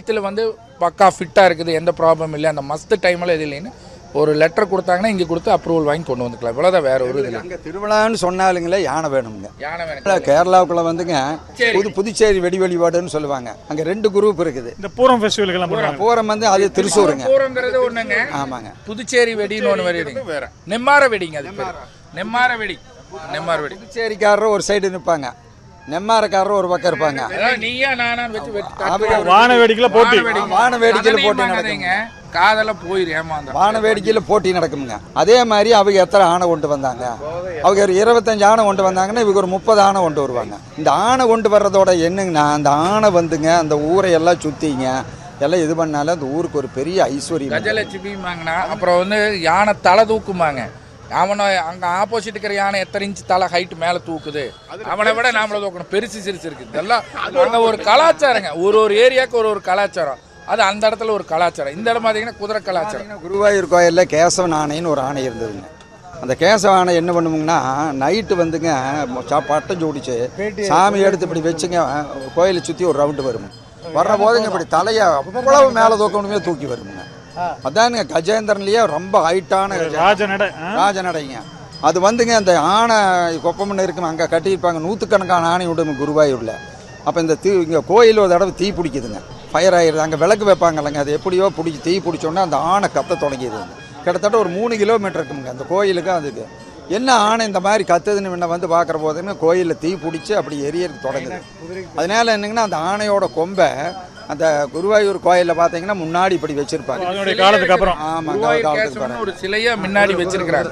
கழுத்தில் வந்து பக்கா ஃபிட்டாக இருக்குது எந்த ப்ராப்ளம் இல்லை அந்த மஸ்து டைமில் இது இல்லைன்னு ஒரு லெட்டர் கொடுத்தாங்கன்னா இங்கே கொடுத்து அப்ரூவல் வாங்கி கொண்டு வந்துக்கலாம் இவ்வளோதான் வேற ஒரு இது இல்லை அங்கே திருவிழான்னு சொன்னாலுங்களே யானை வேணுங்க யானை வேணும் கேரளாவுக்குள்ள வந்துங்க புது புதுச்சேரி வெடி வழிபாடுன்னு சொல்லுவாங்க அங்கே ரெண்டு குரூப் இருக்குது இந்த பூரம் ஃபெஸ்டிவலுக்கெல்லாம் பண்ணுவாங்க பூரம் வந்து அது திருச்சூருங்க பூரங்கிறது ஒண்ணுங்க ஆமாங்க புதுச்சேரி வெடின்னு ஒன்று வருதுங்க வேற நெம்மார வெடிங்க அது பேரு. நெம்மார வெடி நெம்மார வெடி புதுச்சேரிக்காரர் ஒரு சைடு நிற்பாங்க நெம்மாரக்காரர் ஒரு பக்கம் இருப்பாங்க அதாவது நீயா நானா வச்சு வெட்டி அவங்க வான வேடிக்கையில போட்டி வான வேடிக்கையில் போட்டி நடக்குதுங்க காதல போயிரு ஏமாந்த வான வேடிக்கையில் போட்டி நடக்குமுங்க அதே மாதிரி அவங்க எத்தனை ஆணை கொண்டு வந்தாங்க அவங்க ஒரு இருபத்தஞ்சு ஆணை கொண்டு வந்தாங்கன்னா இவங்க ஒரு முப்பது ஆணை கொண்டு வருவாங்க இந்த ஆணை கொண்டு வர்றதோட என்னங்கன்னா அந்த ஆணை வந்துங்க அந்த ஊரை எல்லாம் சுத்திங்க எல்லாம் இது பண்ணாலும் அந்த ஊருக்கு ஒரு பெரிய ஐஸ்வர்யம் கஜலட்சுமி வாங்கினா அப்புறம் வந்து யானை தலை தூக்குமாங்க அவனை அங்க ஆப்போசிட் இருக்கிற யானை எத்தனை இன்ச் தலை ஹைட் மேல தூக்குது அவனை விட நாமள தூக்கணும் பெருசு சிறுசு இருக்குது இதெல்லாம் அங்க ஒரு கலாச்சாரங்க ஒரு ஒரு ஏரியாவுக்கு ஒரு ஒரு கலாச்சாரம் அது அந்த இடத்துல ஒரு கலாச்சாரம் இந்த இடம் பார்த்தீங்கன்னா குதிரை கலாச்சாரம் பார்த்தீங்கன்னா குருவாயூர் கோயிலில் கேசவன் ஆணைன்னு ஒரு ஆணை இருந்ததுங்க அந்த கேசவ ஆணை என்ன பண்ணுவோங்கன்னா நைட்டு வந்துங்க சா- பட்டம் ஜோடிச்சு சாமி எடுத்து இப்படி வச்சுங்க கோயிலை சுற்றி ஒரு ரவுண்டு வரும் வர்ற போதுங்க இப்படி தலையை அவ்வளவு மேலே தூக்கணுமே தூக்கி வருமுங்க அதானுங்க கஜேந்திரன்லயே ரொம்ப ஹைட்டான ராஜ நடை ஆ? ராஜநடைங்க அது வந்துங்க அந்த ஆணை கொப்பமன்னு இருக்குன்னு அங்கே கட்டியிருப்பாங்க நூற்றுக்கணக்கான ஆணை விடுங்க குருவாயூரில் அப்போ இந்த தீ இங்கே கோயில் ஒரு தடவை தீ பிடிக்குதுங்க ஃபயர் ஆயிடுது அங்கே விளக்கு வைப்பாங்கல்லங்க அது எப்படியோ பிடிச்சி தீ பிடிச்சோன்னா அந்த ஆணை கத்த தொடங்கிடுதுங்க கிட்டத்தட்ட ஒரு மூணு கிலோமீட்டர் இருக்குங்க அந்த கோயிலுக்கு அதுக்கு என்ன ஆணை இந்த மாதிரி கத்துதுன்னு முன்ன வந்து பார்க்குற போதுங்க கோயிலில் தீ பிடிச்சி அப்படி எரியறது தொடங்குது அதனால என்னங்கன்னா அந்த ஆணையோட கொம்பை அந்த குருவாயூர் கோயிலில் பார்த்தீங்கன்னா முன்னாடி இப்படி வச்சிருப்பாங்க அதனுடைய காலத்துக்கு அப்புறம் ஆமாங்க குருவாயூர் காலத்துக்கு கேசவன் ஒரு சிலைய முன்னாடி வச்சிருக்கிறாரு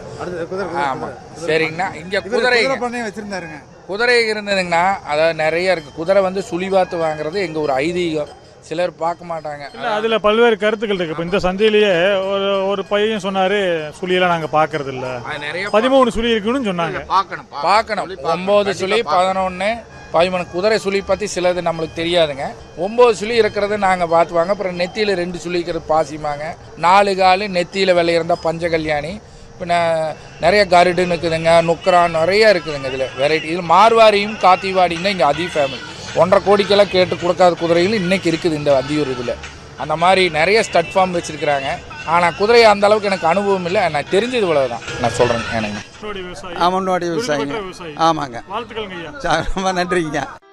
ஆமா சரிங்கண்ணா இங்க குதிரை வச்சிருந்தாருங்க குதிரை இருந்ததுங்கன்னா அதாவது நிறைய இருக்கு குதிரை வந்து சுழிவாத்து வாங்குறது எங்க ஒரு ஐதீகம் சிலர் பார்க்க மாட்டாங்க இல்ல அதுல பல்வேறு கருத்துக்கள் இருக்கு இப்ப இந்த சந்தையிலேயே ஒரு ஒரு பையன் சொன்னாரு சுழியெல்லாம் நாங்க பாக்குறது இல்ல அது நிறைய பதிமூணு சுழி இருக்குன்னு சொன்னாங்க பார்க்கணும் பார்க்கணும் ஒன்பது சுழி பதினொன்று பதிமூணு குதிரை சுழி பற்றி சிலது நம்மளுக்கு தெரியாதுங்க ஒம்பது சுழி இருக்கிறது நாங்கள் பார்த்துவாங்க அப்புறம் நெத்தியில் ரெண்டு சுழி இருக்கிறது பாசிமாங்க நாலு காலு நெத்தியில் வெள்ளை இருந்தால் பஞ்சகல்யாணி பின்ன நிறைய கருடுன்னு இருக்குதுங்க நுக்கரான் நிறைய இருக்குதுங்க இதில் வெரைட்டி இதில் மார்வாரியும் காத்திவாடியும் தான் இங்கே அதிக ஃபேமஸ் ஒன்றரை கோடிக்கெல்லாம் கேட்டு கொடுக்காத குதிரைகளும் இன்னைக்கு இருக்குது இந்த அதியூர் இதில் அந்த மாதிரி நிறைய ஸ்டட் ஃபார்ம் வச்சிருக்கிறாங்க ஆனால் குதிரை அந்த அளவுக்கு எனக்கு அனுபவம் இல்லை நான் தெரிஞ்சது இவ்வளவு தான் நான் சொல்கிறேன் எனக்கு விவசாயி ஆமன்னோடி விருப்பமற்ற விவசாயிங்க விவசாயி ஆமாங்க வாழ்த்துக்கள்ங்க ஐயா சா- ரொம்ப நன்றிங்க